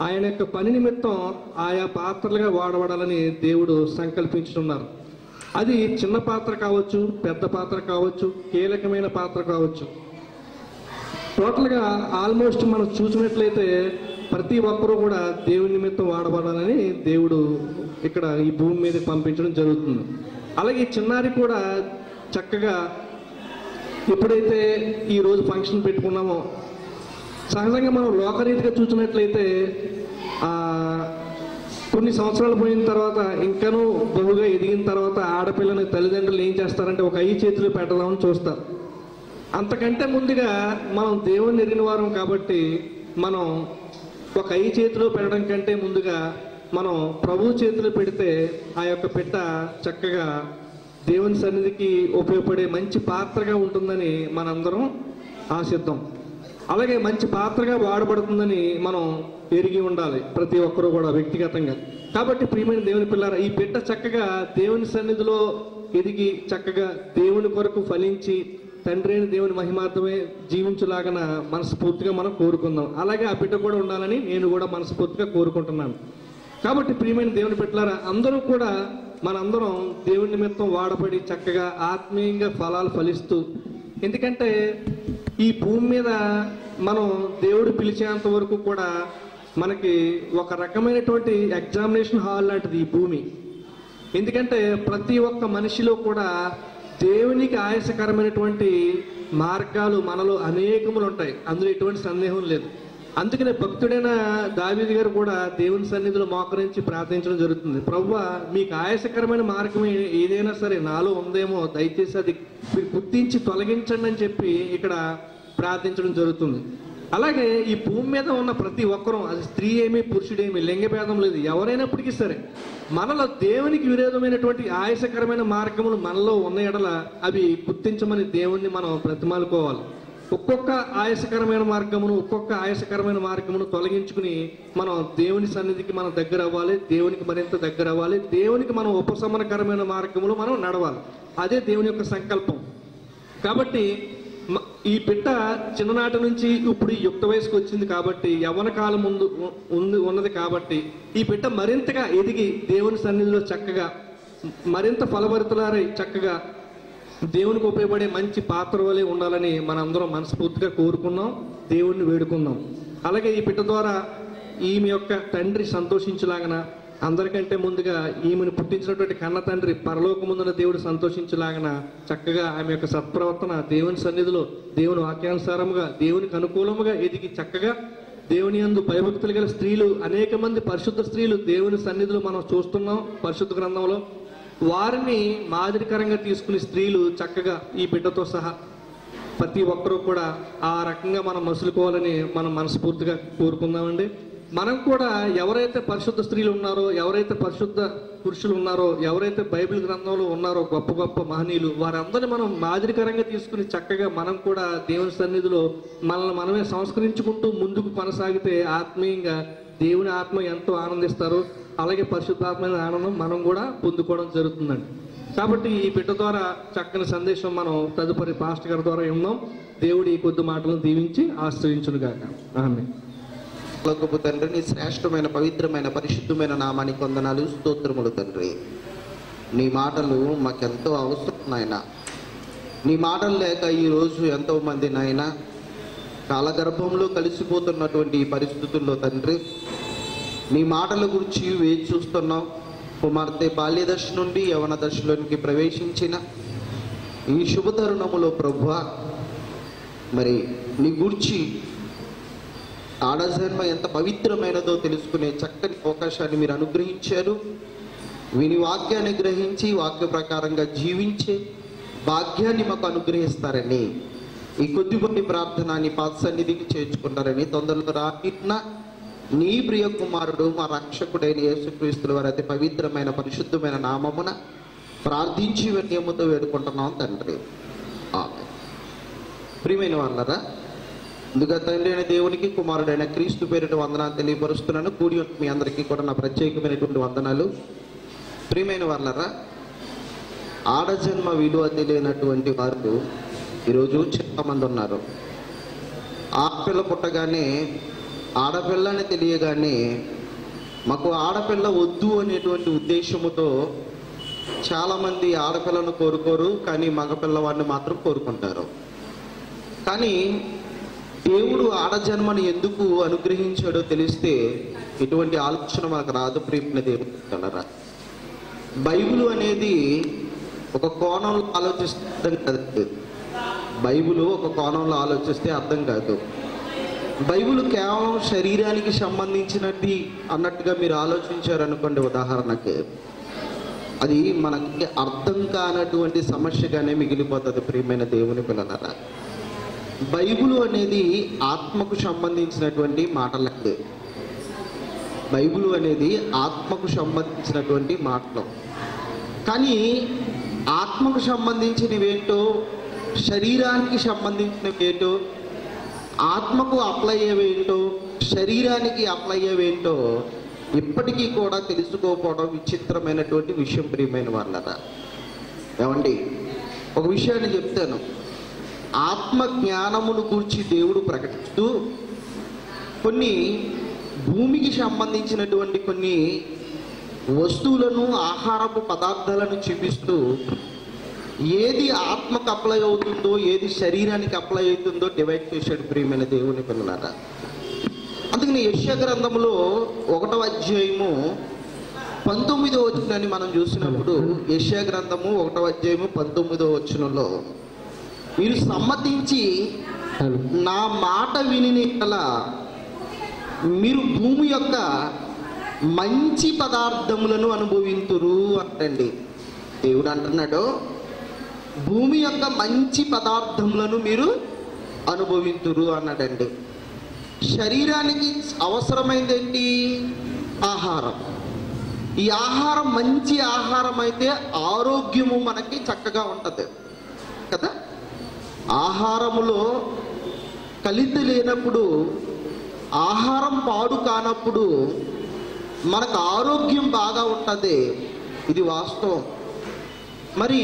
ఆయన యొక్క పని నిమిత్తం ఆయా పాత్రలుగా వాడబడాలని దేవుడు సంకల్పించుతున్నారు అది చిన్న పాత్ర కావచ్చు పెద్ద పాత్ర కావచ్చు కీలకమైన పాత్ర కావచ్చు టోటల్గా ఆల్మోస్ట్ మనం చూసినట్లయితే ప్రతి ఒక్కరూ కూడా దేవుని నిమిత్తం వాడబడాలని దేవుడు ఇక్కడ ఈ భూమి మీద పంపించడం జరుగుతుంది అలాగే ఈ చిన్నారి కూడా చక్కగా ఎప్పుడైతే ఈ రోజు ఫంక్షన్ పెట్టుకున్నామో సహజంగా మనం లోకరీతిగా చూసినట్లయితే ఆ, కొన్ని సంవత్సరాలు పోయిన తర్వాత ఇంకనూ బహుగా ఎదిగిన తర్వాత ఆడపిల్లని తల్లిదండ్రులు ఏం చేస్తారంటే ఒక ఐదు చేతులు పెట్టదామని చూస్తారు అంతకంటే ముందుగా మనం దేవుని ఎరిగిన వారం కాబట్టి మనం ఒక ఐ చేతిలో పెట్టడం కంటే ముందుగా మనం ప్రభు చేతిలో పెడితే ఆ యొక్క పెట్ట చక్కగా దేవుని సన్నిధికి ఉపయోగపడే మంచి పాత్రగా ఉంటుందని మనందరం ఆశిద్దాం అలాగే మంచి పాత్రగా వాడబడుతుందని మనం ఎరిగి ఉండాలి ప్రతి ఒక్కరూ కూడా వ్యక్తిగతంగా కాబట్టి ప్రియమైన దేవుని పిల్లారా ఈ బిడ్డ చక్కగా దేవుని సన్నిధిలో ఎదిగి చక్కగా దేవుని కొరకు ఫలించి తండ్రి అయిన దేవుని మహిమార్థమే జీవించులాగన మనస్ఫూర్తిగా మనం కోరుకుందాం అలాగే ఆ బిడ్డ కూడా ఉండాలని నేను కూడా మనస్ఫూర్తిగా కోరుకుంటున్నాను కాబట్టి ప్రియమైన దేవుని బిడ్డలారా అందరూ కూడా మనందరం దేవుని నిమిత్తం వాడబడి చక్కగా ఆత్మీయంగా ఫలాలు ఫలిస్తూ ఎందుకంటే ఈ భూమి మీద మనం దేవుడు పిలిచేంత వరకు కూడా మనకి ఒక రకమైనటువంటి ఎగ్జామినేషన్ హాల్ లాంటిది ఈ భూమి ఎందుకంటే ప్రతి ఒక్క మనిషిలో కూడా దేవునికి ఆయాసకరమైనటువంటి మార్గాలు మనలో అనేకములు ఉంటాయి అందులో ఎటువంటి సందేహం లేదు అందుకనే భక్తుడైన దావీదు గారు కూడా దేవుని సన్నిధిలో మోకరించి ప్రార్థించడం జరుగుతుంది ప్రవ్వ మీకు ఆయాసకరమైన మార్గం ఏ- ఏదైనా సరే నాలో ఉందేమో దయచేసి అది మీరు గుర్తించి తొలగించండి అని చెప్పి ఇక్కడ ప్రార్థించడం జరుగుతుంది అలాగే ఈ భూమి మీద ఉన్న ప్రతి ఒక్కరూ అది స్త్రీ ఏమి పురుషుడేమి లింగభేదం లేదు ఎవరైనప్పటికీ సరే మనలో దేవునికి విరోధమైనటువంటి ఆయాసకరమైన మార్గములు మనలో ఉన్న ఎడల అవి గుర్తించమని దేవుణ్ణి మనం ప్రతిమాలుకోవాలి ఒక్కొక్క ఆయాసకరమైన మార్గమును ఒక్కొక్క ఆయాసకరమైన మార్గమును తొలగించుకుని మనం దేవుని సన్నిధికి మనం దగ్గర అవ్వాలి దేవునికి మరింత దగ్గర అవ్వాలి దేవునికి మనం ఉపశమనకరమైన మార్గములు మనం నడవాలి అదే దేవుని యొక్క సంకల్పం కాబట్టి మ- ఈ బిడ్డ చిన్ననాటి నుంచి ఇప్పుడు ఈ యుక్త వయసుకు వచ్చింది కాబట్టి యవ్వన కాలం ముందు ఉ- ఉంది ఉన్నది కాబట్టి ఈ బిడ్డ మరింతగా ఎదిగి దేవుని సన్నిధిలో చక్కగా మరింత ఫలభరితలారై చక్కగా దేవునికి ఉపయోగపడే మంచి పాత్ర వలె ఉండాలని మనందరం మనస్ఫూర్తిగా కోరుకున్నాం దేవుణ్ణి వేడుకుందాం అలాగే ఈ బిడ్డ ద్వారా ఈమె యొక్క తండ్రి సంతోషించలాగన అందరికంటే ముందుగా ఈమెను పుట్టించినటువంటి కన్న తండ్రి పరలోకముందున దేవుడు సంతోషించలాగన చక్కగా ఆమె యొక్క సత్ప్రవర్తన దేవుని సన్నిధిలో దేవుని వాక్యానుసారముగా దేవునికి అనుకూలముగా ఎదిగి చక్కగా దేవుని యందు భయభక్తులు గల స్త్రీలు అనేక మంది పరిశుద్ధ స్త్రీలు దేవుని సన్నిధిలో మనం చూస్తున్నాం పరిశుద్ధ గ్రంథంలో వారిని మాదిరికరంగా తీసుకుని స్త్రీలు చక్కగా ఈ బిడ్డతో సహా ప్రతి ఒక్కరూ కూడా ఆ రకంగా మనం మసులుకోవాలని మనం మనస్ఫూర్తిగా కోరుకుందామండి మనం కూడా ఎవరైతే పరిశుద్ధ స్త్రీలు ఉన్నారో ఎవరైతే పరిశుద్ధ పురుషులు ఉన్నారో ఎవరైతే బైబిల్ గ్రంథంలో ఉన్నారో గొప్ప గొప్ప మహనీయులు వారందరినీ మనం మాదిరికరంగా తీసుకుని చక్కగా మనం కూడా దేవుని సన్నిధిలో మనల్ని మనమే సంస్కరించుకుంటూ ముందుకు కొనసాగితే ఆత్మీయంగా దేవుని ఆత్మ ఎంతో ఆనందిస్తారు అలాగే పరిశుద్ధాత్మైన ఆనందం మనం కూడా పొందుకోవడం జరుగుతుందండి కాబట్టి ఈ బిడ్డ ద్వారా చక్కని సందేశం మనం తదుపరి పాస్టర్ గారి ద్వారా విన్నాం దేవుడు ఈ కొద్ది మాటలను దీవించి ఆశ్రయించునుగాక ఆమె లోకపు తండ్రి నీ శ్రేష్టమైన పవిత్రమైన పరిశుద్ధమైన నామానికి వందనాలు స్తోత్రములు తండ్రి నీ మాటలు మాకెంతో అవసరం నాయన నీ మాటలు లేక ఈరోజు ఎంతో మంది నాయన కాలగర్భంలో కలిసిపోతున్నటువంటి ఈ పరిస్థితుల్లో తండ్రి నీ మాటల గురించి వేచి చూస్తున్నాం కుమార్తె బాల్యదశ నుండి యవన దశలోనికి ప్రవేశించిన ఈ శుభ తరుణములో ప్రభు మరి నీ గురించి ఆడజన్మ ఎంత పవిత్రమైనదో తెలుసుకునే చక్కని అవకాశాన్ని మీరు అనుగ్రహించారు విని వాక్యాన్ని గ్రహించి వాక్య ప్రకారంగా జీవించే భాగ్యాన్ని మాకు అనుగ్రహిస్తారని ఈ కొద్దిగొన్ని ప్రార్థన నీ పాత సన్నిధికి చేర్చుకుంటారని తొందరలో రాన్న నీ ప్రియ కుమారుడు మా రక్షకుడైన యేసుక్రీస్తుల వారి అతి పవిత్రమైన పరిశుద్ధమైన నామమున ప్రార్థించి వినయముతో వేడుకుంటున్నాం తండ్రి ఆమె ప్రియమైన వాళ్ళరా ముందుగా తండ్రి అయిన దేవునికి కుమారుడైన క్రీస్తు పేరిట వందనాలు తెలియపరుస్తున్నాను కూడి ఉన్న మీ అందరికీ కూడా నా ప్రత్యేకమైనటువంటి వందనాలు ప్రియమైన వాళ్ళరా ఆడజన్మ విలువ తెలియనటువంటి వారు ఈరోజు చాలా మంది ఉన్నారు ఆడపిల్ల పుట్టగానే ఆడపిల్ల అని తెలియగానే మాకు ఆడపిల్ల వద్దు అనేటువంటి ఉద్దేశముతో చాలామంది ఆడపిల్లను కోరుకోరు కానీ మగపిల్లవాడిని మాత్రం కోరుకుంటారు కానీ దేవుడు ఆడజన్మని ఎందుకు అనుగ్రహించాడో తెలిస్తే ఎటువంటి ఆలోచన మనకు రాదు ప్రేమిన దేవుడు కలరా బైబిల్ అనేది ఒక కోణంలో ఆలోచిస్తే అర్థం కాదు బైబిల్ ఒక కోణంలో ఆలోచిస్తే అర్థం కాదు బైబిల్ కేవలం శరీరానికి సంబంధించినది అన్నట్టుగా మీరు ఆలోచించారనుకోండి ఉదాహరణకి అది మనకి అర్థం కానటువంటి సమస్యగానే మిగిలిపోతుంది ప్రియమైన దేవుని పిల్లలరా బైబిల్ అనేది ఆత్మకు సంబంధించినటువంటి మాటలండి బైబిల్ అనేది ఆత్మకు సంబంధించినటువంటి మాటలు కానీ ఆత్మకు సంబంధించినవేంటో శరీరానికి సంబంధించినవేంటో ఆత్మకు అప్లై అయ్యేవేంటో శరీరానికి అప్లై అయ్యేవేంటో ఇప్పటికీ కూడా తెలుసుకోకపోవడం విచిత్రమైనటువంటి విషయం ప్రియమైన వాళ్ళరా ఏమండి ఒక విషయాన్ని చెప్తాను ఆత్మ జ్ఞానమును గూర్చి దేవుడు ప్రకటిస్తూ కొన్ని భూమికి సంబంధించినటువంటి కొన్ని వస్తువులను ఆహారపు పదార్థాలను చూపిస్తూ ఏది ఆత్మకు అప్లై అవుతుందో ఏది శరీరానికి అప్లై అవుతుందో డివైడ్ చేశాడు ప్రియమైన దేవుని పిల్లలారా అందుకని యశ్య గ్రంథంలో ఒకటో అధ్యాయము పంతొమ్మిదో వచనాన్ని మనం చూసినప్పుడు యశ్య గ్రంథము ఒకటో అధ్యాయము పంతొమ్మిదో వచనంలో మీరు సమ్మతించి నా మాట విని మీరు భూమి యొక్క మంచి పదార్థములను అనుభవింతురు అంటండి దేవుడు అంటున్నాడు భూమి యొక్క మంచి పదార్థములను మీరు అనుభవింతురు అన్నాడండి శరీరానికి అవసరమైంది ఏంటి ఆహారం ఈ ఆహారం మంచి ఆహారం అయితే ఆరోగ్యము మనకి చక్కగా ఉంటుంది కదా ఆహారములో కలితి లేనప్పుడు ఆహారం పాడు కానప్పుడు మనకు ఆరోగ్యం బాగా ఉంటుంది ఇది వాస్తవం మరి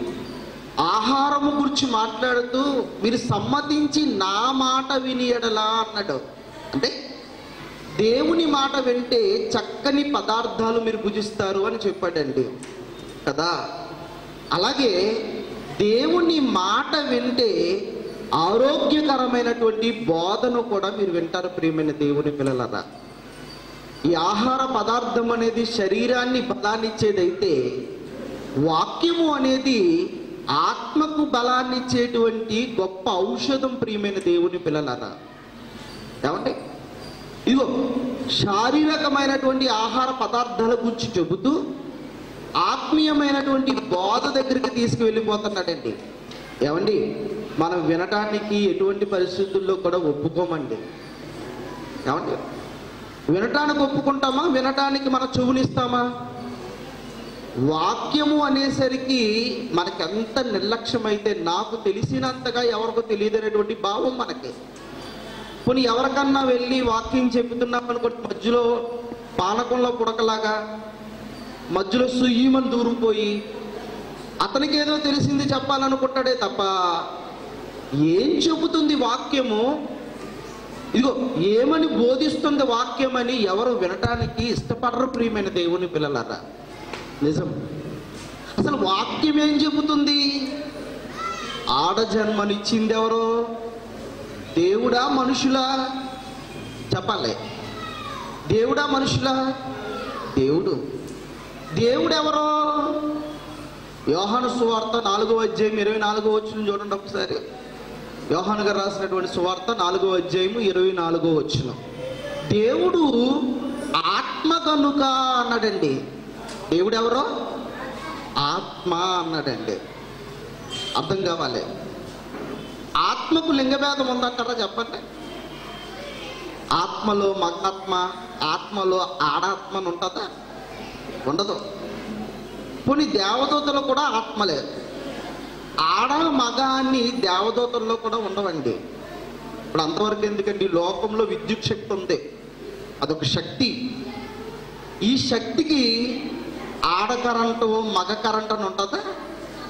ఆహారము గురించి మాట్లాడుతూ మీరు సమ్మతించి నా మాట విని ఎడలా అన్నాడు అంటే దేవుని మాట వింటే చక్కని పదార్థాలు మీరు భుజిస్తారు అని చెప్పాడండి కదా అలాగే దేవుని మాట వింటే ఆరోగ్యకరమైనటువంటి బోధను కూడా మీరు వింటారు ప్రియమైన దేవుని పిల్లలరా ఈ ఆహార పదార్థం అనేది శరీరాన్ని బలాన్నిచ్చేదైతే వాక్యము అనేది ఆత్మకు బలాన్ని ఇచ్చేటువంటి గొప్ప ఔషధం ప్రియమైన దేవుని పిల్లలరా ఏమంటే ఇదిగో శారీరకమైనటువంటి ఆహార పదార్థాల గురించి చెబుతూ ఆత్మీయమైనటువంటి బోధ దగ్గరికి తీసుకువెళ్ళిపోతున్నాడండి ఏమండి మనం వినటానికి ఎటువంటి పరిస్థితుల్లో కూడా ఒప్పుకోమండి ఏమండి వినటానికి ఒప్పుకుంటామా వినటానికి మన చెవునిస్తామా వాక్యము అనేసరికి మనకెంత నిర్లక్ష్యమైతే నాకు తెలిసినంతగా ఎవరికి తెలియదనేటువంటి భావం మనకి పోనీ ఎవరికన్నా వెళ్ళి వాక్యం చెబుతున్నాం అనుకోండి మధ్యలో పానకంలో పుడకలాగా మధ్యలో సుయ్యమని దూరిపోయి అతనికి ఏదో తెలిసింది చెప్పాలనుకుంటాడే తప్ప ఏం చెబుతుంది వాక్యము ఇదిగో ఏమని బోధిస్తుంది వాక్యం అని ఎవరు వినటానికి ఇష్టపడరు ప్రియమైన దేవుని పిల్లలారా నిజం అసలు వాక్యం ఏం చెబుతుంది ఆడ జన్మనిచ్చింది ఎవరో దేవుడా మనుషులా చెప్పాలి దేవుడా మనుషులా దేవుడు దేవుడు ఎవరో యోహాను సువార్త నాలుగో అధ్యాయం ఇరవై నాలుగో వచ్చిన చూడండి ఒకసారి యోహాను గారు రాసినటువంటి సువార్త నాలుగో అధ్యాయము ఇరవై నాలుగో వచ్చిన దేవుడు ఆత్మ కనుక అన్నాడండి దేవుడు ఎవరో ఆత్మ అన్నాడండి అర్థం కావాలి ఆత్మకు లింగభేదం ఉందంటారా చెప్పండి ఆత్మలో మగాత్మ ఆత్మలో ఆడాత్మ అని ఉంటుందా ఉండదు పోనీ దేవదూతలు కూడా ఆత్మలే ఆడ మగ అని దేవదూతల్లో కూడా ఉండవండి ఇప్పుడు అంతవరకు ఎందుకండి ఈ లోకంలో విద్యుత్ శక్తి ఉంది అదొక శక్తి ఈ శక్తికి ఆడ కరెంటు మగ కరెంట్ అని ఉంటుందా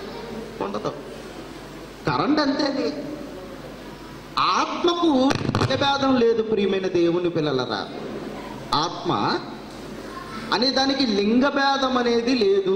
ఉండదు కరెంట్ అంతే అది ఆత్మకు మగ లింగభేదం లేదు ప్రియమైన దేవుని పిల్లలరా ఆత్మ అనే దానికి లింగభేదం అనేది లేదు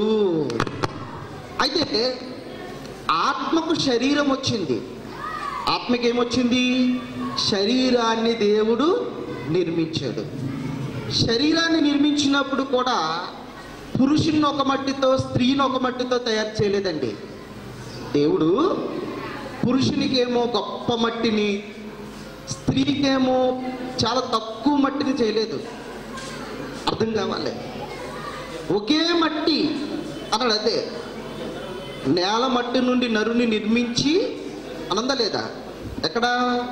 అయితే ఆత్మకు శరీరం వచ్చింది ఆత్మకి ఏమొచ్చింది శరీరాన్ని దేవుడు నిర్మించాడు శరీరాన్ని నిర్మించినప్పుడు కూడా పురుషుని ఒక మట్టితో స్త్రీని ఒక మట్టితో తయారు చేయలేదండి దేవుడు పురుషునికేమో గొప్ప మట్టిని స్త్రీకేమో చాలా తక్కువ మట్టిని చేయలేదు అర్థం కావాలి ఒకే మట్టి అన్నాడు అదే నేల మట్టి నుండి నరుని నిర్మించి అనందా లేదా ఎక్కడ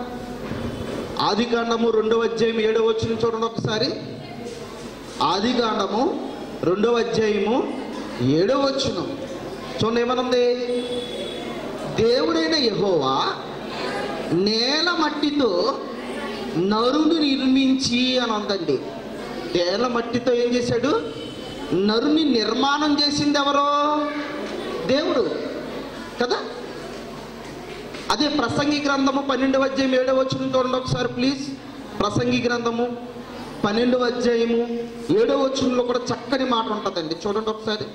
ఆదికాండము రెండవ అధ్యాయం ఏడవ వచ్చిన చూడండి ఒకసారి ఆదికాండము రెండవ అధ్యాయము ఏడవ వచ్చును చూడండి ఏమనుంది దేవుడైన యెహోవా నేల మట్టితో నరుని నిర్మించి అని ఉందండి నేల మట్టితో ఏం చేశాడు నరుని నిర్మాణం చేసింది ఎవరో దేవుడు కదా అదే ప్రసంగి గ్రంథము పన్నెండవ అధ్యాయం ఏడవ వచ్చిన చూడండి ఒకసారి ప్లీజ్ ప్రసంగి గ్రంథము పన్నెండవ అధ్యాయము ఏడవ వచ్చులో కూడా చక్కని మాట ఉంటుందండి చూడండి ఒకసారి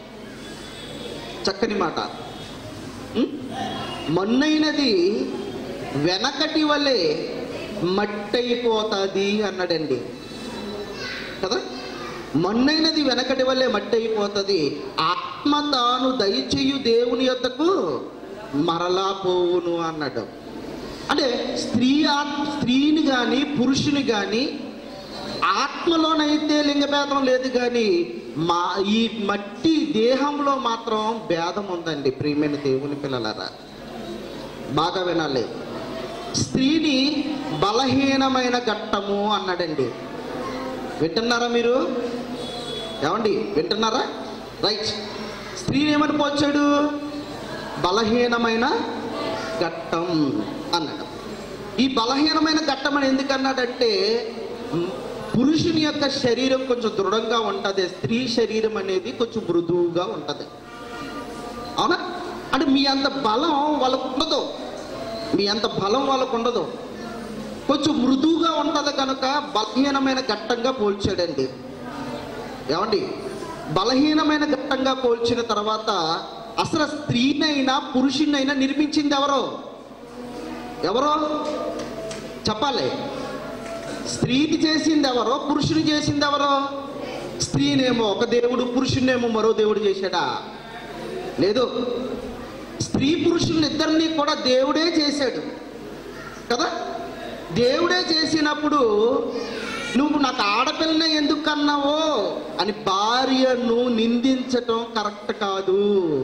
చక్కని మాట ఉం? మన్నైనది వెనకటి వలె మట్టయిపోతుంది అన్నాడండి కదా మన్నైనది వెనకటి వల్లే మట్టి అయిపోతుంది ఆత్మ తాను దయచేయు దేవుని యొద్దకు మరలా పోవును అన్నాడు అంటే స్త్రీ ఆత్మ స్త్రీని కానీ పురుషుని కానీ ఆత్మలోనైతే లింగభేదం లేదు కానీ మా ఈ మట్టి దేహంలో మాత్రం భేదం ఉందండి ప్రియమైన దేవుని పిల్లలరా బాగా వినాలి స్త్రీని బలహీనమైన ఘట్టము అన్నాడండి వింటున్నారా మీరు ఏమండి వింటున్నారా రైట్ స్త్రీని ఏమని పోల్చాడు బలహీనమైన ఘట్టం అన్నాడు ఈ బలహీనమైన ఘట్టం అని ఎందుకు అన్నాడంటే మ్, పురుషుని యొక్క శరీరం కొంచెం దృఢంగా ఉంటుంది స్త్రీ శరీరం అనేది కొంచెం మృదువుగా ఉంటుంది అవునా అంటే మీ అంత బలం వాళ్ళకు ఉండదు మీ అంత బలం వాళ్ళకు ఉండదు కొంచెం మృదువుగా ఉంటుంది కనుక బలహీనమైన ఘట్టంగా పోల్చాడండి ఏమండి బలహీనమైన ఘట్టంగా పోల్చిన తర్వాత అసలు స్త్రీనైనా పురుషునైనా నిర్మించింది ఎవరో ఎవరో చెప్పాలి స్త్రీకి చేసింది ఎవరో పురుషుని చేసింది ఎవరో స్త్రీనేమో ఒక దేవుడు పురుషునేమో మరో దేవుడు చేశాడా లేదు స్త్రీ పురుషుల్ని ఇద్దరిని కూడా దేవుడే చేశాడు కదా దేవుడే చేసినప్పుడు నువ్వు నాకు ఆడపిల్లనే ఎందుకు కన్నావో అని భార్యను నిందించటం కరెక్ట్ కాదు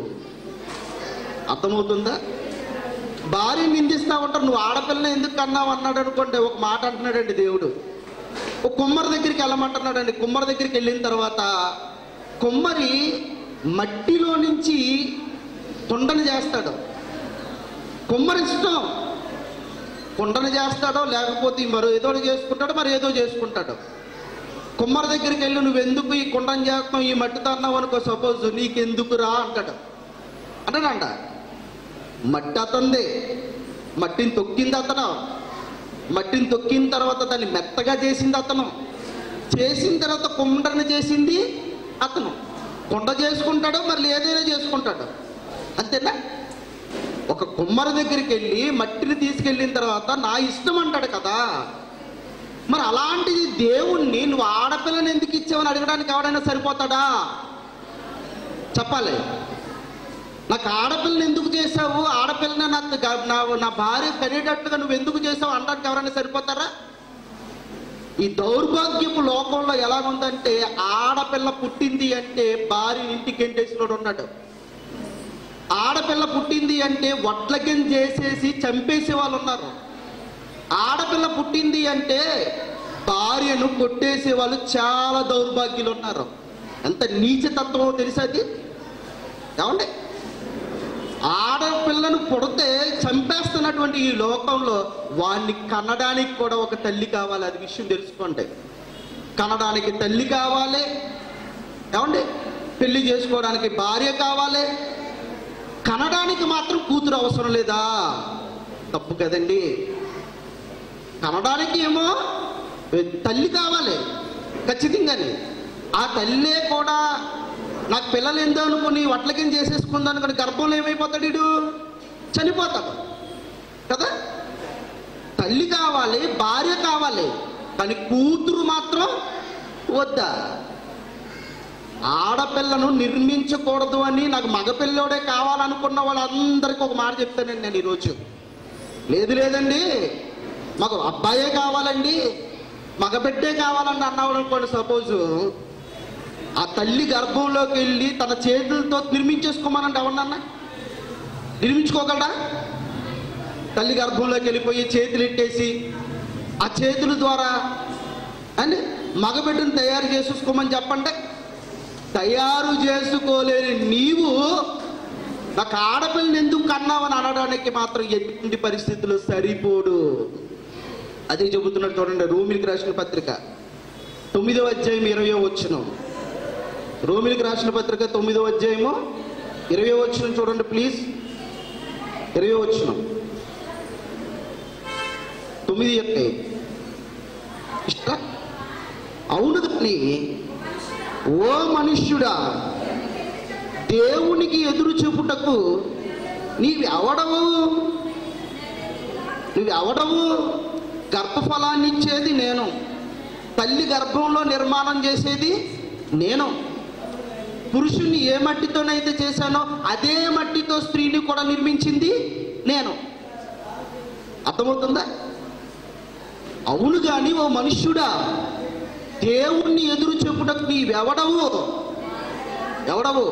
అర్థమవుతుందా భార్య నిందిస్తా ఉంటారు నువ్వు ఆడపిల్లని ఎందుకు కన్నావు అన్నాడు అనుకోండి ఒక మాట అంటున్నాడండి దేవుడు ఒక కుమ్మరి దగ్గరికి వెళ్ళమంటున్నాడండి కుమ్మరి దగ్గరికి వెళ్ళిన తర్వాత కుమ్మరి మట్టిలో నుంచి కుండను చేస్తాడు కుమ్మరి ఇష్టం కుండను చేస్తాడో లేకపోతే మరో ఏదో చేసుకుంటాడో మరి ఏదో చేసుకుంటాడు కుమ్మరి దగ్గరికి వెళ్ళి నువ్వు ఎందుకు ఈ కుండను చేస్తావు ఈ మట్టితో అన్నావు అనుకో సపోజ్ నీకెందుకు రా అంటాడు అంటాడంట మట్టి అతందే మట్టిని తొక్కింది అతను మట్టిని తొక్కిన తర్వాత దాన్ని మెత్తగా చేసింది అతను చేసిన తర్వాత కుండను చేసింది అతను కుండ చేసుకుంటాడో మరి ఏదైనా చేసుకుంటాడు అంతేనా ఒక కుమ్మరి దగ్గరికి వెళ్ళి మట్టిని తీసుకెళ్ళిన తర్వాత నా ఇష్టం అంటాడు కదా మరి అలాంటిది దేవుణ్ణి నువ్వు ఆడపిల్లని ఎందుకు ఇచ్చావని అడగడానికి ఎవడైనా సరిపోతాడా చెప్పాలి నాకు ఆడపిల్లని ఎందుకు చేసావు ఆడపిల్లని నాకు గ- నా నా భార్య కనేటట్టుగా నువ్వు ఎందుకు చేసావు అనడానికి ఎవరైనా సరిపోతారా ఈ దౌర్భాగ్యపు లోకంలో ఎలా ఉందంటే ఆడపిల్ల పుట్టింది అంటే భార్య ఇంటికి ఎంటేసినోడు ఉన్నాడు ఆడపిల్ల పుట్టింది అంటే వడ్లకిం చేసేసి చంపేసే వాళ్ళు ఉన్నారు ఆడపిల్ల పుట్టింది అంటే భార్యను కొట్టేసే వాళ్ళు చాలా దౌర్భాగ్యులు ఉన్నారు ఎంత నీచతత్వమో తెలుసది ఏమండి ఆడపిల్లను పుడితే చంపేస్తున్నటువంటి ఈ లోకంలో వాడిని కనడానికి కూడా ఒక తల్లి కావాలి అది విషయం తెలుసుకోండి కనడానికి తల్లి కావాలి ఏమండి పెళ్లి చేసుకోవడానికి భార్య కావాలి కనడానికి మాత్రం కూతురు అవసరం లేదా తప్పు కదండి కనడానికి ఏమో తల్లి కావాలి ఖచ్చితంగానే ఆ తల్లే కూడా నాకు పిల్లలు ఎందో అనుకుని వడ్లకిం చేసేసుకుంది అనుకుని గర్భంలో ఏమైపోతాడు వీడు చనిపోతాడు కదా తల్లి కావాలి భార్య కావాలి కానీ కూతురు మాత్రం వద్దా ఆడపిల్లను నిర్మించకూడదు అని నాకు మగపిల్లోడే కావాలనుకున్న వాళ్ళందరికీ ఒక మాట చెప్తానండి నేను ఈరోజు లేదు లేదండి మాకు అబ్బాయే కావాలండి మగబిడ్డే కావాలని అన్నాడు అనుకోండి సపోజు ఆ తల్లి గర్భంలోకి వెళ్ళి తన చేతులతో నిర్మించేసుకోమనండి ఎవరినన్నా నిర్మించుకోగలడా తల్లి గర్భంలోకి వెళ్ళిపోయి చేతులు ఎట్టేసి ఆ చేతుల ద్వారా అని మగబిడ్డను తయారు చేసుకోమని చెప్పండి తయారు చేసుకోలేని నీవు నాకు ఆడపిల్లని ఎందుకు కన్నావని అనడానికి మాత్రం ఎటువంటి పరిస్థితులు సరిపోడు అదే చెబుతున్నాడు చూడండి రూమిలికి రాసిన పత్రిక తొమ్మిదో అధ్యాయం ఇరవయో వచ్చును రోమిలికి రాసిన పత్రిక తొమ్మిదో అధ్యాయము ఇరవై వచ్చిన చూడండి ప్లీజ్ ఇరవై వచ్చిన తొమ్మిది ఇరవై ఇష్ట అవును కానీ ఓ మనుష్యుడా దేవునికి ఎదురు చెప్పుటకు నీవెవడవు నువ్వెవడవు గర్భఫలాన్ని ఇచ్చేది నేను తల్లి గర్భంలో నిర్మాణం చేసేది నేను పురుషుని ఏ మట్టితోనైతే చేశానో అదే మట్టితో స్త్రీని కూడా నిర్మించింది నేను అర్థమవుతుందా అవును గాని ఓ మనుష్యుడా దేవుణ్ణి ఎదురు చెప్పుటకు నీవెవడవు ఎవడవు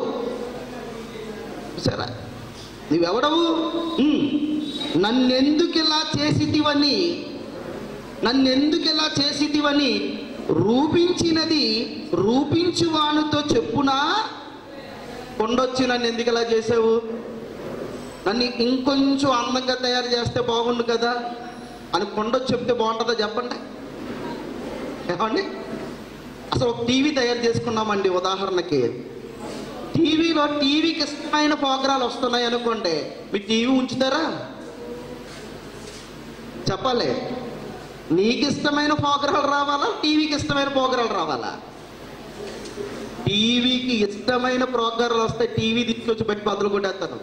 సరే నీవెవడవు ఉమ్, నన్నెందుకు ఇలా చేసిటివని నన్నెందుకు ఇలా చేసిటివని రూపించినది రూపించువానితో చెప్పునా కొండొచ్చి నన్ను ఎందుకు ఇలా చేసావు నన్ను ఇంకొంచెం అందంగా తయారు చేస్తే బాగుండు కదా అని కొండొచ్చి చెప్తే బాగుంటుందా చెప్పండి ఏమండి అసలు ఒక టీవీ తయారు చేసుకున్నామండి ఉదాహరణకి టీవీలో టీవీకి ఇష్టమైన ప్రోగ్రాలు వస్తున్నాయి అనుకోండి మీ టీవీ ఉంచుతారా చెప్పాలి నీకు ఇష్టమైన ప్రోగ్రాలు రావాలా టీవీకి ఇష్టమైన ప్రోగ్రాలు రావాలా టీవీకి ఇష్టమైన ప్రోగ్రాలు వస్తే టీవీ తీసుకొచ్చి పెట్టి బదులు కొట్టేస్తాను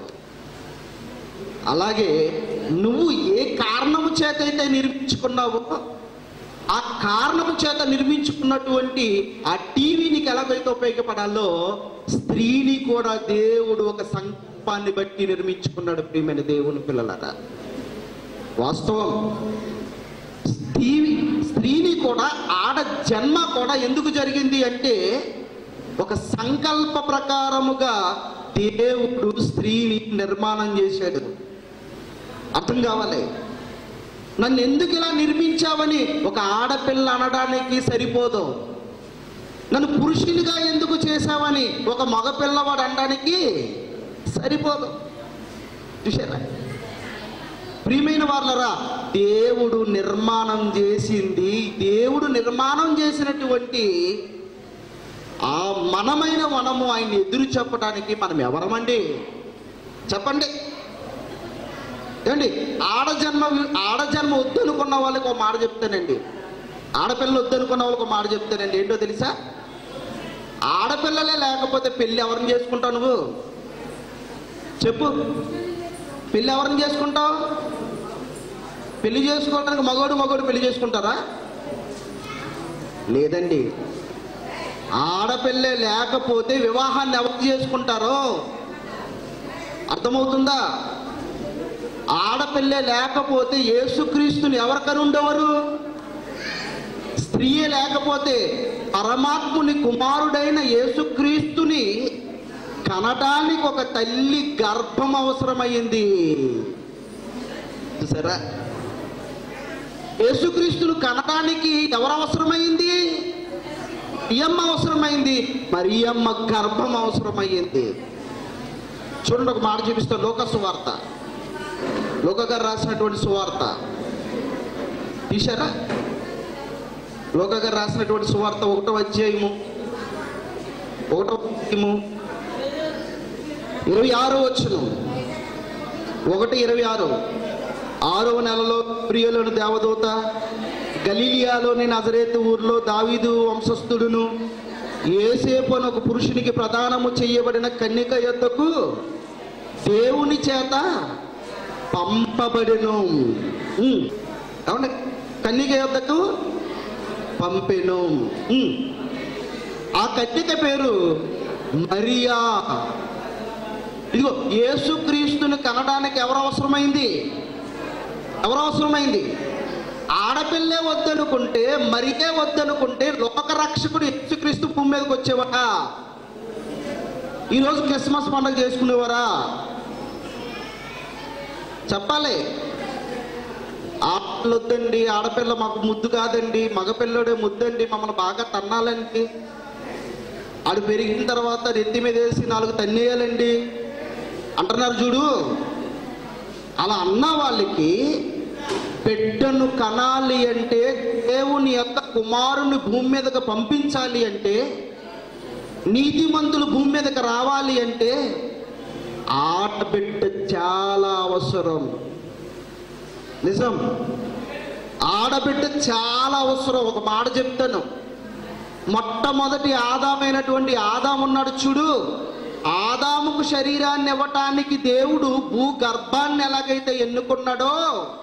అలాగే నువ్వు ఏ కారణము చేత అయితే నిర్మించుకున్నావో ఆ కారణము చేత నిర్మించుకున్నటువంటి ఆ టీవీ నీకు ఎలాగైతే ఉపయోగపడాలో స్త్రీని కూడా దేవుడు ఒక సంకల్పాన్ని బట్టి నిర్మించుకున్నాడు ప్రియమైన దేవుని పిల్లలరా వాస్తవం స్త్రీ స్త్రీని కూడా ఆడ జన్మ కూడా ఎందుకు జరిగింది అంటే ఒక సంకల్ప ప్రకారముగా దేవుడు స్త్రీని నిర్మాణం చేశాడు అర్థం కావాలి నన్ను ఎందుకు ఇలా నిర్మించావని ఒక ఆడపిల్ల అనడానికి సరిపోదు నన్ను పురుషునిగా ఎందుకు చేశావని ఒక మగపిల్లవాడు అనడానికి సరిపోదు చూసారా ప్రియమైన వాళ్ళరా దేవుడు నిర్మాణం చేసింది దేవుడు నిర్మాణం చేసినటువంటి ఆ మనమైన మనము ఆయన ఎదురు చెప్పడానికి మనం ఎవరమండి చెప్పండి ఏమండి ఆడజన్మ ఆడజన్మ వద్దనుకున్న వాళ్ళకి ఒక మాట చెప్తానండి ఆడపిల్ల వద్దనుకున్న వాళ్ళకి ఒక మాట చెప్తానండి ఏంటో తెలుసా ఆడపిల్లలే లేకపోతే పెళ్ళి ఎవరిని చేసుకుంటావు నువ్వు చెప్పు పెళ్ళి ఎవరిని చేసుకుంటావు పెళ్లి చేసుకోవడానికి మగోడు మగోడు పెళ్లి చేసుకుంటారా లేదండి ఆడపిల్లే లేకపోతే వివాహాన్ని ఎవరు చేసుకుంటారో అర్థమవుతుందా ఆడపిల్లే లేకపోతే యేసుక్రీస్తుని ఎవరికని ఉండేవారు స్త్రీయే లేకపోతే పరమాత్ముని కుమారుడైన యేసుక్రీస్తుని కనడానికి ఒక తల్లి గర్భం అవసరమైంది చూసారా యేసుక్రీస్తును కనడానికి ఎవరు అవసరమైంది మరియమ్మ అవసరమైంది మరియమ్మ గర్భం అవసరమైంది చూడండి ఒక మాట చూపిస్తా లోక సువార్త లోక గారు రాసినటువంటి సువార్త తీశారా లోక గారు రాసినటువంటి సువార్త ఒకటో అధ్యాయము ఒకటో అధ్యాయము ఇరవై ఆరు వచ్చును ఒకటి ఇరవై ఆరు ఆరవ నెలలో ప్రియులను దేవదూత గలీలియాలోని నజరేతు ఊర్లో దావీదు వంశస్థుడును ఏసేపు అని ఒక పురుషునికి ప్రదానము చేయబడిన కన్యక యొద్దకు దేవుని చేత పంపబడిను ఉమ్. అవును కన్యక యొద్దకు పంపెను ఉమ్. ఆ కన్యక పేరు మరియా ఇదిగో యేసుక్రీస్తుని కనడానికి ఎవరు అవసరమైంది ఎవరు అవసరమైంది ఆడపిల్లే వద్దనుకుంటే మరికే వద్దనుకుంటే లోకరక్షకుడు యేసుక్రీస్తు భూమి మీదకి వచ్చేవాట ఈరోజు క్రిస్మస్ పండుగ చేసుకునేవారా చెప్పాలి ఆడపిల్ల వద్దండి ఆడపిల్ల మాకు ముద్దు కాదండి మగపిల్లడే ముద్దండి మమ్మల్ని బాగా తన్నాలండి ఆడు పెరిగిన తర్వాత నెత్తి మీద వేసి నాలుగు తన్నేయాలండి అంటున్నారు చూడు అలా అన్న వాళ్ళకి బిడ్డను కనాలి అంటే దేవుని యొక్క కుమారుని భూమి మీదకి పంపించాలి అంటే నీతిమంతులు భూమి మీదకి రావాలి అంటే ఆడబిడ్డ చాలా అవసరం నిజం ఆడబిడ్డ చాలా అవసరం ఒక మాట చెప్తాను మొట్టమొదటి ఆదామైనటువంటి ఆదాం ఉన్నాడు చూడు ఆదాముకు శరీరాన్ని ఇవ్వటానికి దేవుడు భూగర్భాన్ని ఎలాగైతే ఎన్నుకున్నాడో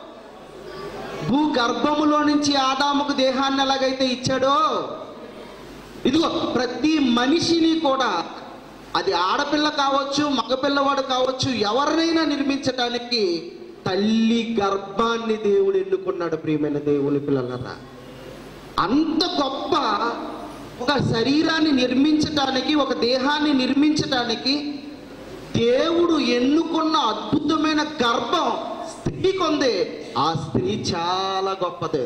భూగర్భములో నుంచి ఆదాముకు దేహాన్ని ఎలాగైతే ఇచ్చాడో ఇదిగో ప్రతి మనిషిని కూడా అది ఆడపిల్ల కావచ్చు మగపిల్లవాడు కావచ్చు ఎవరినైనా నిర్మించటానికి తల్లి గర్భాన్ని దేవుడు ఎన్నుకున్నాడు ప్రియమైన దేవుని పిల్లలరా అంత గొప్ప ఒక శరీరాన్ని నిర్మించటానికి ఒక దేహాన్ని నిర్మించటానికి దేవుడు ఎన్నుకున్న అద్భుతమైన గర్భం స్త్రీకి ఉంది ఆ స్త్రీ చాలా గొప్పది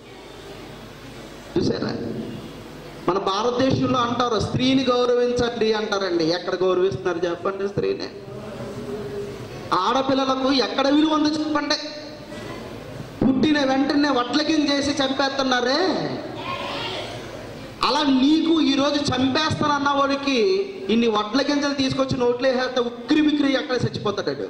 చూసారా మన భారతదేశంలో అంటారు స్త్రీని గౌరవించండి అంటారండి ఎక్కడ గౌరవిస్తున్నారు చెప్పండి స్త్రీని ఆడపిల్లలకు ఎక్కడ విలువ ఉందో చెప్పండి పుట్టిన వెంటనే వడ్లకిం చేసి చంపేస్తున్నారే అలా నీకు ఈరోజు చంపేస్తానన్న వాడికి ఇన్ని వడ్ల గింజలు తీసుకొచ్చి నోట్లో వేస్తే ఉక్కిరి బిక్కిరి అక్కడ చచ్చిపోతాడు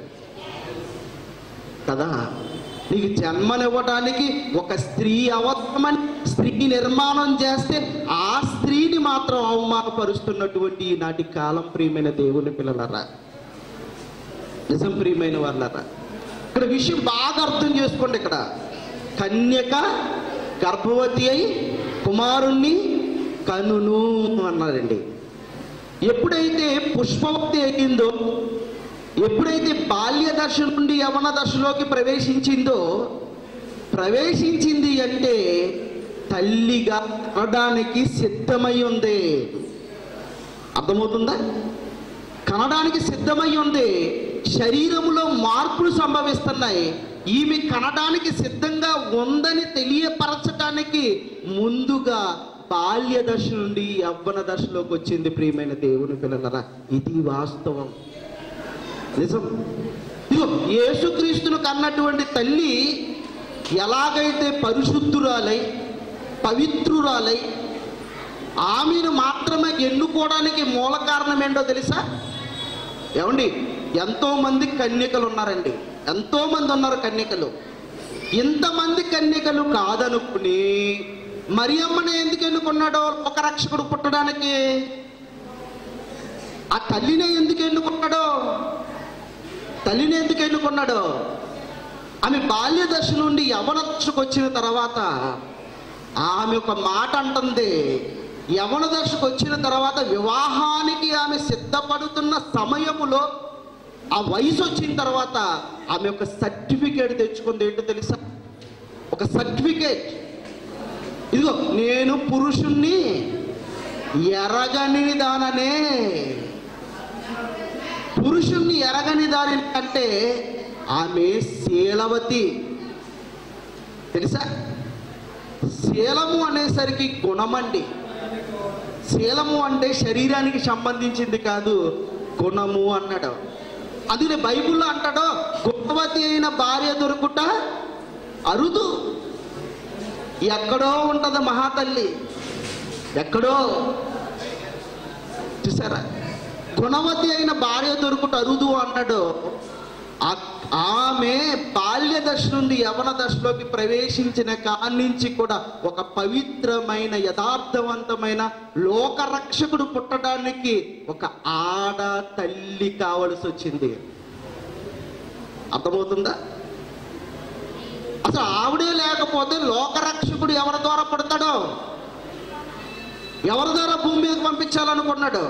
కదా నీకు జన్మనివ్వడానికి ఒక స్త్రీ అవసరమని స్త్రీ నిర్మాణం చేస్తే ఆ స్త్రీని మాత్రం అవమానపరుస్తున్నటువంటి ఈనాటి కాలం ప్రియమైన దేవుని పిల్లలరా నిజం ప్రియమైన వాళ్ళరా ఇక్కడ విషయం బాగా అర్థం చేసుకోండి ఇక్కడ కన్యక గర్భవతి అయి కుమారుణ్ణి కనును అన్నారండి ఎప్పుడైతే పుష్పవతి అయిందో ఎప్పుడైతే బాల్య దశ నుండి యవన దశలోకి ప్రవేశించిందో ప్రవేశించింది అంటే తల్లిగా అనడానికి సిద్ధమై ఉంది అర్థమవుతుందా కనడానికి సిద్ధమై ఉంది శరీరములో మార్పులు సంభవిస్తున్నాయి ఈమె కనడానికి సిద్ధంగా ఉందని తెలియపరచటానికి ముందుగా బాల్య దశ నుండి యవ్వన దశలోకి వచ్చింది ప్రియమైన దేవుని పిల్లలరా ఇది వాస్తవం నిజం ఇదిగో యేసుక్రీస్తును కన్నటువంటి తల్లి ఎలాగైతే పరిశుద్ధురాలై పవిత్రురాలై ఆమెను మాత్రమే ఎన్నుకోవడానికి మూల కారణం ఏంటో తెలుసా ఏమండి ఎంతో మంది కన్యకలు ఉన్నారండి ఎంతో మంది ఉన్నారు కన్యకలు ఇంతమంది కన్యకలు కాదనుకుని మరియమ్మని ఎందుకు ఎన్నుకున్నాడో ఒక రక్షకుడు పుట్టడానికి ఆ తల్లినే ఎందుకు ఎన్నుకున్నాడో తల్లిని ఎందుకు ఎన్నుకున్నాడో ఆమె బాల్య దశ నుండి యవన దశకు వచ్చిన తర్వాత ఆమె ఒక మాట అంటుంది యవన దశకు వచ్చిన తర్వాత వివాహానికి ఆమె సిద్ధపడుతున్న సమయములో ఆ వయసు వచ్చిన తర్వాత ఆమె ఒక సర్టిఫికేట్ తెచ్చుకుంది ఏంటో తెలుసా ఒక సర్టిఫికేట్ ఇదిగో నేను పురుషుణ్ణి ఎరగని దాననే పురుషుణ్ణి ఎరగని దాని అంటే ఆమె శీలవతి తెలుసా శీలము అనేసరికి గుణమండి శీలము అంటే శరీరానికి సంబంధించింది కాదు గుణము అన్నాడు అందుకే బైబిల్లో అంటాడు గుణవతి అయిన భార్య దొరుకుట అరుదు ఎక్కడో ఉంటది మహాతల్లి ఎక్కడో చూసారా గుణవతి అయిన భార్య దొరుకుట అరుదు అన్నాడు ఆ- ఆమె బాల్య దశ నుండి యవన దశలోకి ప్రవేశించిన కాడి నుంచి కూడా ఒక పవిత్రమైన యథార్థవంతమైన లోకరక్షకుడు పుట్టడానికి ఒక ఆడ తల్లి కావలసి వచ్చింది అర్థమవుతుందా అసలు ఆవిడే లేకపోతే లోకరక్షకుడు ఎవరి ద్వారా పుడతాడో ఎవరి ద్వారా భూమి మీదకి పంపించాలనుకున్నాడు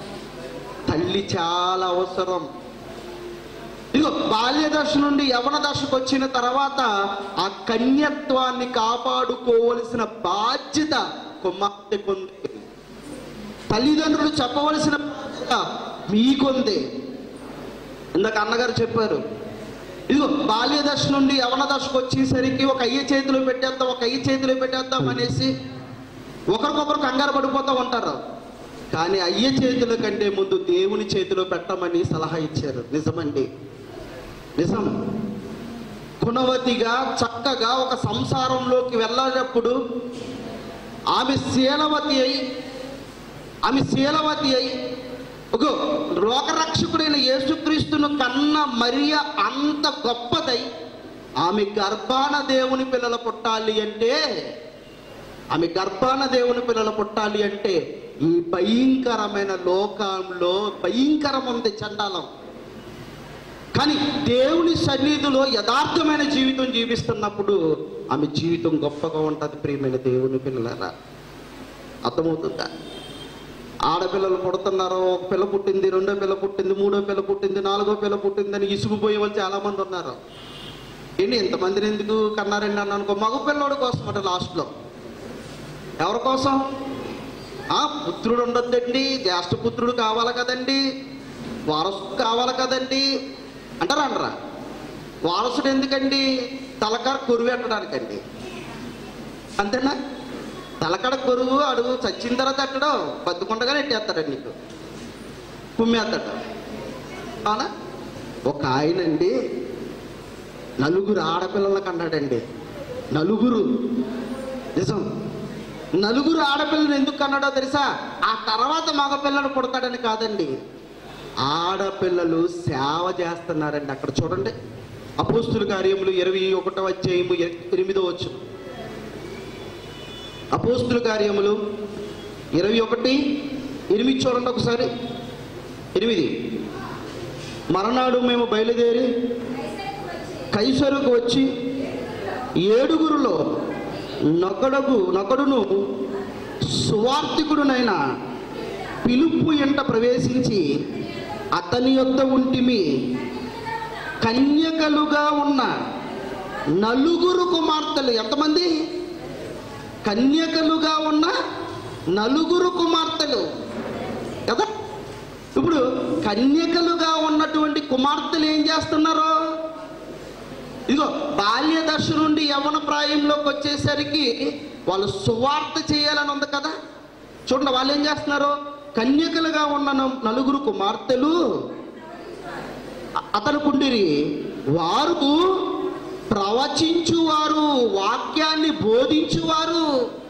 తల్లి చాలా అవసరం ఇదిగో బాల్య దశ నుండి యవన దశకు వచ్చిన తర్వాత ఆ కన్యత్వాన్ని కాపాడుకోవలసిన బాధ్యత కుమార్తెకుంది తల్లిదండ్రులు చెప్పవలసిన బాధ్యత మీకుంది ఇందాక అన్నగారు చెప్పారు ఇదిగో బాల్య దశ నుండి యవన దశకు వచ్చేసరికి ఒక అయ్య చేతిలో పెట్టేద్దాం ఒక అయ్య చేతిలో పెట్టేద్దాం అనేసి ఒకరికొకరు కంగారు పడిపోతూ ఉంటారు కానీ అయ్య చేతుల కంటే ముందు దేవుని చేతిలో పెట్టమని సలహా ఇచ్చారు నిజమండి నిజం గుణవతిగా చక్కగా ఒక సంసారంలోకి వెళ్ళేటప్పుడు ఆమె శీలవతి అయి ఆమె శీలవతి అయి ఒక లోకరక్షకుడైన యేసుక్రీస్తును కన్న మరియ అంత గొప్పదై ఆమె గర్భాన దేవుని పిల్లలు పుట్టాలి అంటే ఆమె గర్భాన దేవుని పిల్లలు పుట్టాలి అంటే ఈ భయంకరమైన లోకంలో భయంకరం ఉంది చండాలం కానీ దేవుని సన్నిధిలో యథార్థమైన జీవితం జీవిస్తున్నప్పుడు ఆమె జీవితం గొప్పగా ఉంటుంది ప్రియమైన దేవుని పిల్లలరా అర్థమవుతుందా ఆడపిల్లలు పుడుతున్నారు ఒక పిల్ల పుట్టింది రెండో పిల్ల పుట్టింది మూడో పిల్ల పుట్టింది నాలుగో పిల్ల పుట్టిందని ఇసుకుపోయే వాళ్ళు చాలా మంది ఉన్నారు ఏంటి ఇంతమందిని ఎందుకు కన్నారండి అని అనుకో మగ పిల్లోడి కోసం అంటే లాస్ట్లో ఎవరి కోసం ఆ పుత్రుడు ఉండొద్దండి జ్యేష్ఠ పుత్రుడు కావాలి కదండి వారసుడు కావాలి కదండి అంటారా అంటారా వారసుడు ఎందుకండి తలకాడ కొరువు పెట్టడానికండి అంతేనా తలకడ కొరువు అడుగు చచ్చిన తర్వాత ఎట్టడం బతుకుండగానే ఎట్టేస్తాడండి నీకు కుమ్మేస్తాడు అవునా ఒక ఆయనండి నలుగురు ఆడపిల్లలను కన్నాడండి నలుగురు నిజం నలుగురు ఆడపిల్లలు ఎందుకు కన్నాడో తెలుసా ఆ తర్వాత మగపిల్లలు పుడతాడని కాదండి ఆడపిల్లలు సేవ చేస్తున్నారండి అక్కడ చూడండి అపోస్తుల కార్యములు ఇరవై ఒకటో అధ్యాయము ఎ- ఎనిమిదో వచ్చు అపోస్తుల కార్యములు ఇరవై ఒకటి ఎనిమిది చూడండి ఒకసారి ఎనిమిది మరనాడు మేము బయలుదేరి కైసరుకు వచ్చి ఏడుగురులో నొకడకు నొకడును సువార్థికుడునైన పిలుపు ఎంట ప్రవేశించి అతని యొద్ద ఉంటిమి కన్యకలుగా ఉన్న నలుగురు కుమార్తెలు ఎంతమంది కన్యకలుగా ఉన్న నలుగురు కుమార్తెలు కదా ఇప్పుడు కన్యకలుగా ఉన్నటువంటి కుమార్తెలు ఏం చేస్తున్నారు ఇదిగో బాల్య దశ నుండి యవన ప్రాయంలోకి వచ్చేసరికి వాళ్ళు సువార్త చేయాలని ఉంది కదా చూడండి వాళ్ళు ఏం చేస్తున్నారు కన్యకలుగా ఉన్న న- నలుగురు కుమార్తెలు అ- అతనుకుండిరి వారు ప్రవచించువారు వాక్యాన్ని బోధించువారు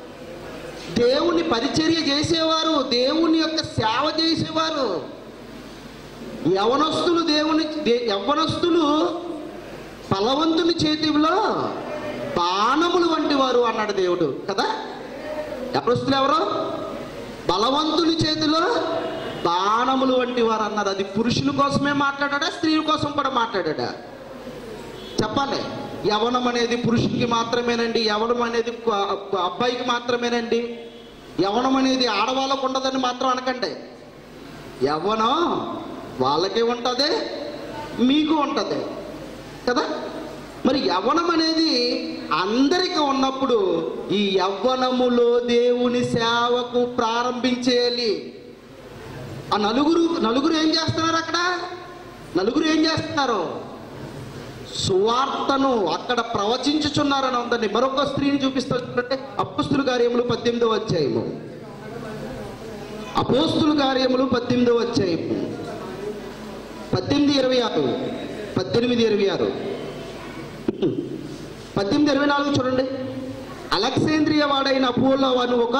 దేవుని పరిచర్య చేసేవారు దేవుని యొక్క సేవ చేసేవారు యవనస్తులు దేవుని దే- యవ్వనస్తులు బలవంతుని చేతిలో బాణములు వంటి వారు అన్నాడు దేవుడు కదా యవనస్తులు ఎవరు బలవంతుని చేతిలో బాణములు వంటి వారు అన్నారు అది పురుషుల కోసమే మాట్లాడా స్త్రీల కోసం కూడా మాట్లాడా చెప్పాలి యవనం అనేది పురుషునికి మాత్రమేనండి యవనం అనేది కు- కు- అబ్బాయికి మాత్రమేనండి యవనం అనేది ఆడవాళ్ళకు ఉండదని మాత్రం అనకండి యవ్వనం వాళ్ళకి ఉంటుంది మీకు ఉంటుంది కదా మరి యవ్వనం అనేది అందరికీ ఉన్నప్పుడు ఈ యవ్వనములో దేవుని సేవకు ప్రారంభించేయాలి ఆ నలుగురు నలుగురు ఏం చేస్తున్నారు అక్కడ నలుగురు ఏం చేస్తున్నారు సువార్తను అక్కడ ప్రవచించుచున్నారని ఉందండి మరొక స్త్రీని చూపిస్తుంటే అపుస్తుల కార్యములు పద్దెనిమిదో అధ్యాయము అపోస్తుల కార్యములు పద్దెనిమిదో అధ్యాయము పద్దెనిమిది ఇరవై ఆరు పద్దెనిమిది ఇరవై ఆరు పద్దెనిమిది ఇరవై నాలుగు చూడండి అలెక్సేంద్రియ వాడైన అపోలో అని ఒక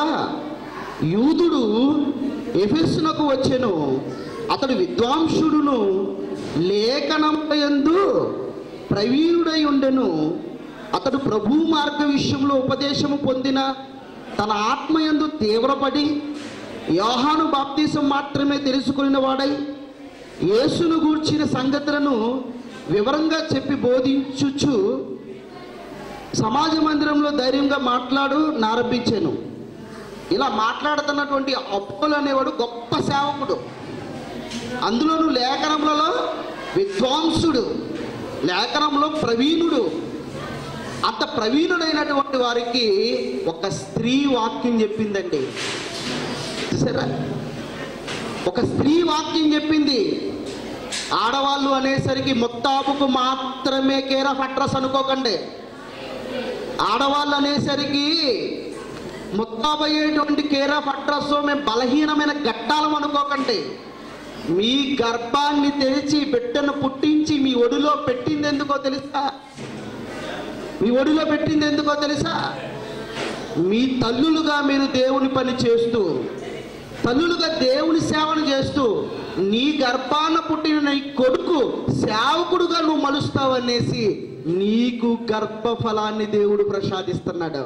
యూదుడు ఎఫెస్సునకు వచ్చెను అతడు విద్వాంసుడును లేఖనములందు ప్రవీణుడై ఉండెను అతడు ప్రభు మార్గ విషయంలో ఉపదేశము పొందిన తన ఆత్మయందు తీవ్రపడి యోహాను బాప్తీసం మాత్రమే తెలుసుకున్న వాడై యేసును గూర్చిన సంగతులను వివరంగా చెప్పి బోధించుచు సమాజ మందిరంలో ధైర్యంగా మాట్లాడు నారంభించాను ఇలా మాట్లాడుతున్నటువంటి అప్పులు అనేవాడు గొప్ప సేవకుడు అందులోనూ లేఖనములలో విద్వాంసుడు లేఖనంలో ప్రవీణుడు అంత ప్రవీణుడైనటువంటి వారికి ఒక స్త్రీ వాక్యం చెప్పిందండి చూసారా ఒక స్త్రీ వాక్యం చెప్పింది ఆడవాళ్ళు అనేసరికి ముత్తాబుకు మాత్రమే కేర్ ఆఫ్ అడ్రస్ అనుకోకండి ఆడవాళ్ళు అనేసరికి ముత్తాబయ్యేటువంటి కేర్ ఆఫ్ అడ్రస్ మేము బలహీనమైన గట్టాలం అనుకోకండి మీ గర్భాన్ని తెరిచి బిడ్డను పుట్టించి మీ ఒడిలో పెట్టింది ఎందుకో తెలుసా మీ ఒడిలో పెట్టింది ఎందుకో తెలుసా మీ తల్లులుగా మీరు దేవుని పని చేస్తూ తల్లులుగా దేవుని సేవను చేస్తూ నీ గర్భాన పుట్టిన నీ కొడుకు సేవకుడుగా నువ్వు మలుస్తావనేసి నీకు గర్భఫలాన్ని దేవుడు ప్రసాదిస్తున్నాడు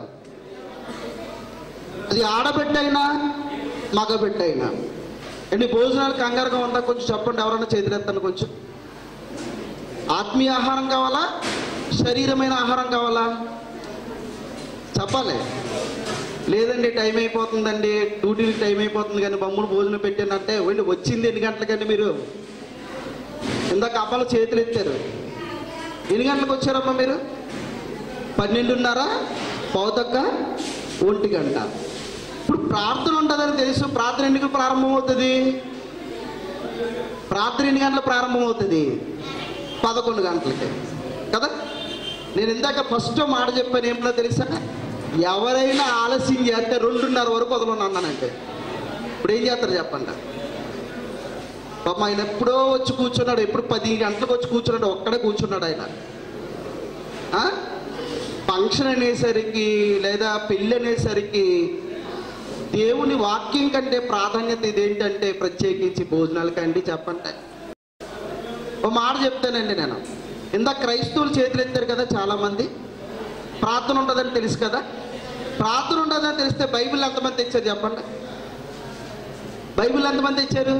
అది ఆడబిడ్డైనా మగబిడ్డైనా అండి భోజనాలు కంగారుగా ఉందా కొంచెం చెప్పండి ఎవరన్నా చేతులెత్తాను కొంచెం ఆత్మీయ ఆహారం కావాలా శరీరమైన ఆహారం కావాలా చెప్పాలి లేదండి టైం అయిపోతుందండి డ్యూటీకి టైం అయిపోతుంది కానీ బొమ్మను భోజనం పెట్టానంటే వెళ్ళి వచ్చింది ఎన్ని గంటలకండి మీరు ఇందాక అబ్బాలు చేతులు ఎత్తారు ఎన్ని గంటలకు వచ్చారమ్మా మీరు పన్నెండున్నర పౌతక్క ఒంటి గంట ఇప్పుడు ప్రార్థన ఉంటుందని తెలుసు ప్రార్థన ఎన్నికలు ప్రారంభమవుతుంది ప్రార్థన ఎన్ని గంటలు ప్రారంభమవుతుంది పదకొండు గంటలకి కదా నేను ఇందాక ఫస్ట్ మాట చెప్పాను ఏమిటో తెలుసా ఎవరైనా ఆలస్యం చేస్తే రెండున్నర వరకు వదలను అన్నానంటే ఇప్పుడు ఏం చేస్తారు చెప్పండి పాప ఆయన ఎప్పుడో వచ్చి కూర్చున్నాడు ఎప్పుడు పది గంటలకు వచ్చి కూర్చున్నాడు ఒక్కడే కూర్చున్నాడు ఆయన ఆ? ఫంక్షన్ అనేసరికి లేదా పెళ్ళి అనేసరికి దేవుని వాక్యం కంటే ప్రాధాన్యత ఇదేంటంటే ప్రత్యేకించి భోజనాలకండి చెప్పండి ఓ మాట చెప్తానండి నేను ఇందాక క్రైస్తవులు చేతులు ఎత్తారు కదా చాలా మంది ప్రార్థన ఉంటుందని తెలుసు కదా ప్రార్థన ఉంటుందని తెలిస్తే బైబిల్ ఎంతమంది తెచ్చారు చెప్పండి బైబిల్ ఎంతమంది తెచ్చారు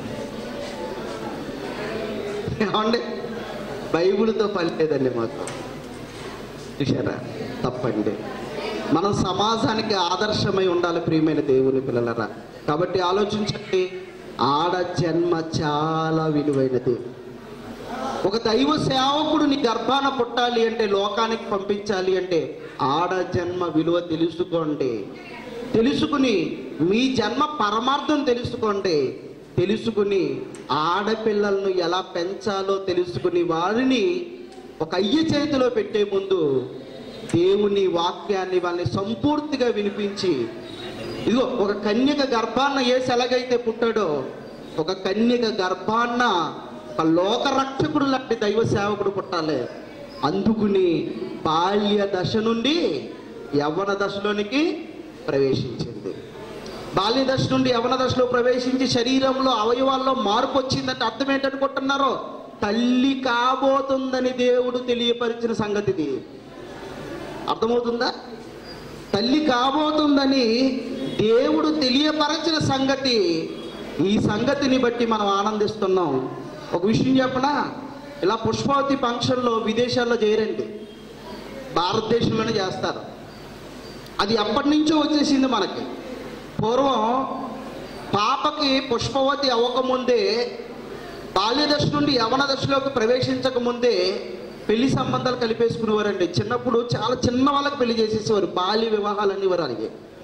ఏమండి బైబిల్తో పని లేదండి మాకు చూసారా తప్పండి మనం సమాజానికి ఆదర్శమై ఉండాలి ప్రియమైన దేవుని పిల్లలరా కాబట్టి ఆలోచించండి ఆడ జన్మ చాలా విలువైనది ఒక దైవ సేవకుడు నీ గర్భాన పుట్టాలి అంటే లోకానికి పంపించాలి అంటే ఆడ జన్మ విలువ తెలుసుకోండి తెలుసుకుని మీ జన్మ పరమార్థం తెలుసుకోండి తెలుసుకుని ఆడపిల్లలను ఎలా పెంచాలో తెలుసుకుని వారిని ఒక అయ్య చేతిలో పెట్టే ముందు దేవుని వాక్యాన్ని వాళ్ళని సంపూర్తిగా వినిపించి ఇదిగో ఒక కన్యక గర్భాన్న ఏసి ఎలాగైతే పుట్టాడో ఒక కన్యక గర్భాన్న ఒక లోక రక్షకుడు లాంటి దైవ సేవకుడు పుట్టాలి అందుకుని బాల్య దశ నుండి యవ్వన దశలోనికి ప్రవేశించింది బాల్య దశ నుండి యవన దశలో ప్రవేశించి శరీరంలో అవయవాల్లో మార్పు వచ్చిందంటే అర్థం ఏంటనుకుంటున్నారో తల్లి కాబోతుందని దేవుడు తెలియపరిచిన సంగతి ఇది అర్థమవుతుందా తల్లి కాబోతుందని దేవుడు తెలియపరచిన సంగతి ఈ సంగతిని బట్టి మనం ఆనందిస్తున్నాం ఒక విషయం చెప్పనా ఇలా పుష్పావతి ఫంక్షన్లో విదేశాల్లో చేయరండి భారతదేశంలోనే చేస్తారు అది ఎప్పటి నుంచో వచ్చేసింది మనకి పూర్వం పాపకి పుష్పవతి అవ్వకముందే బాల్యదశ నుండి యవన దశలోకి ప్రవేశించక ముందే పెళ్లి సంబంధాలు కలిపేసుకునేవారండి చిన్నప్పుడు చాలా చిన్న వాళ్ళకి పెళ్లి చేసేసేవారు బాల్య వివాహాలు అనేవారు అలాగే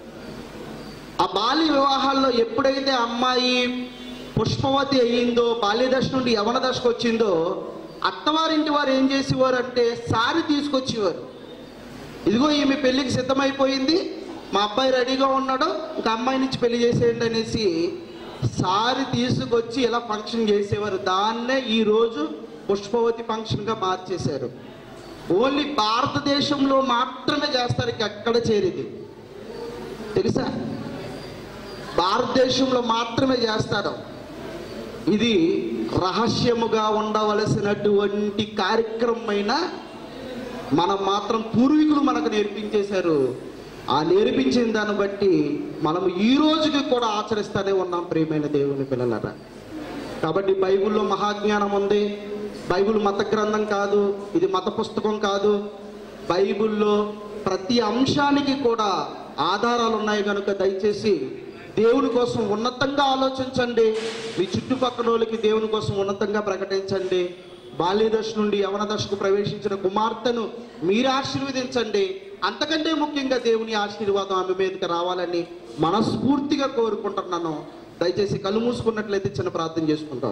ఆ బాల్య వివాహాల్లో ఎప్పుడైతే అమ్మాయి పుష్పవతి అయ్యిందో బాల్యదశ నుండి యవన దశకు వచ్చిందో అత్తవారింటి వారు ఏం చేసేవారు అంటే సారి తీసుకొచ్చేవారు ఇదిగో ఈమె పెళ్ళికి సిద్ధమైపోయింది మా అబ్బాయి రెడీగా ఉన్నాడు ఇంకా అమ్మాయి నుంచి పెళ్లి చేసేయండి అనేసి సారి తీసుకొచ్చి ఇలా ఫంక్షన్ చేసేవారు దాన్నే ఈ రోజు పుష్పవతి ఫంక్షన్గా మార్చేశారు ఓన్లీ భారతదేశంలో మాత్రమే చేస్తారు ఇక ఎక్కడ చేరేది తెలుసా భారతదేశంలో మాత్రమే చేస్తారు ఇది రహస్యముగా ఉండవలసినటువంటి కార్యక్రమమైన మనం మాత్రం పూర్వీకులు మనకు నేర్పించేశారు ఆ నేర్పించిన దాన్ని బట్టి మనము ఈ రోజుకి కూడా ఆచరిస్తూనే ఉన్నాం ప్రియమైన దేవుని పిల్లలరా కాబట్టి బైబిల్లో మహాజ్ఞానం ఉంది బైబిల్ మత గ్రంథం కాదు ఇది మత పుస్తకం కాదు బైబిల్లో ప్రతి అంశానికి కూడా ఆధారాలు ఉన్నాయి కనుక దయచేసి దేవుని కోసం ఉన్నతంగా ఆలోచించండి మీ చుట్టుపక్కల వాళ్ళకి దేవుని కోసం ఉన్నతంగా ప్రకటించండి బాల్య దశ నుండి యవన దశకు ప్రవేశించిన కుమార్తెను మీరు ఆశీర్వదించండి అంతకంటే ముఖ్యంగా దేవుని ఆశీర్వాదం ఆమె మీదకి రావాలని మనస్ఫూర్తిగా కోరుకుంటున్నాను దయచేసి కళ్ళు మూసుకున్నట్లయితే చిన్న ప్రార్థన చేసుకుంటాం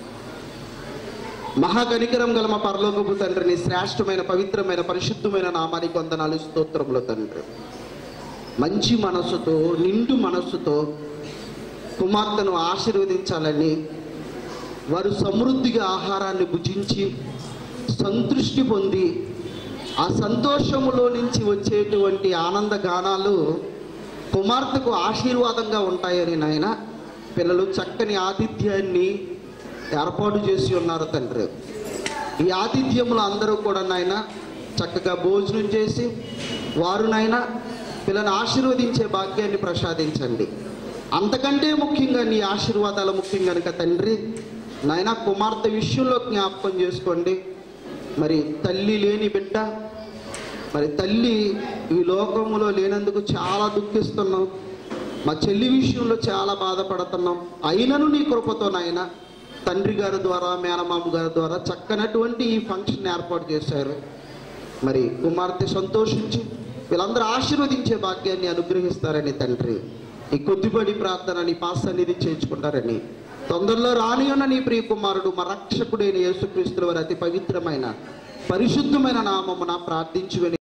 మహాకనికరం గల మా పరలోకపు తండ్రిని శ్రేష్టమైన పవిత్రమైన పరిశుద్ధమైన నామానికి వందనాలు స్తోత్రములు తండ్రి మంచి మనస్సుతో నిండు మనస్సుతో కుమార్తెను ఆశీర్వదించాలని వారు సమృద్ధిగా ఆహారాన్ని భుజించి సంతృష్టి పొంది ఆ సంతోషములో నుంచి వచ్చేటువంటి ఆనంద గానాలు కుమార్తెకు ఆశీర్వాదంగా ఉంటాయని నాయన పిల్లలు చక్కని ఆతిథ్యాన్ని ఏర్పాటు చేసి ఉన్నారు తండ్రి ఈ ఆతిథ్యములు అందరూ కూడా నాయన చక్కగా భోజనం చేసి వారు నాయన పిల్లని ఆశీర్వదించే భాగ్యాన్ని ప్రసాదించండి అంతకంటే ముఖ్యంగా నీ ఆశీర్వాదాలు ముఖ్యం కనుక తండ్రి నాయన కుమార్తె విషయంలో జ్ఞాపకం చేసుకోండి మరి తల్లి లేని బిడ్డ మరి తల్లి ఈ లోకములో లేనందుకు చాలా దుఃఖిస్తున్నాం మా చెల్లి విషయంలో చాలా బాధపడుతున్నాం అయినను నీ కృపతో నాయన తండ్రి గారి ద్వారా మేనమామ గారి ద్వారా చక్కనటువంటి ఈ ఫంక్షన్ ఏర్పాటు చేశారు మరి కుమార్తె సంతోషించి వీళ్ళందరూ ఆశీర్వదించే భాగ్యాన్ని అనుగ్రహిస్తారని తండ్రి ఈ కొద్దిపడి ప్రార్థన నీ పాస్ సన్నిధి చేయించుకుంటారని తొందరలో రాని ఉన్న నీ ప్రియ కుమారుడు మా రక్షకుడైన యేసుక్రీస్తుల వారి అతి పవిత్రమైన పరిశుద్ధమైన నామమున ప్రార్థించి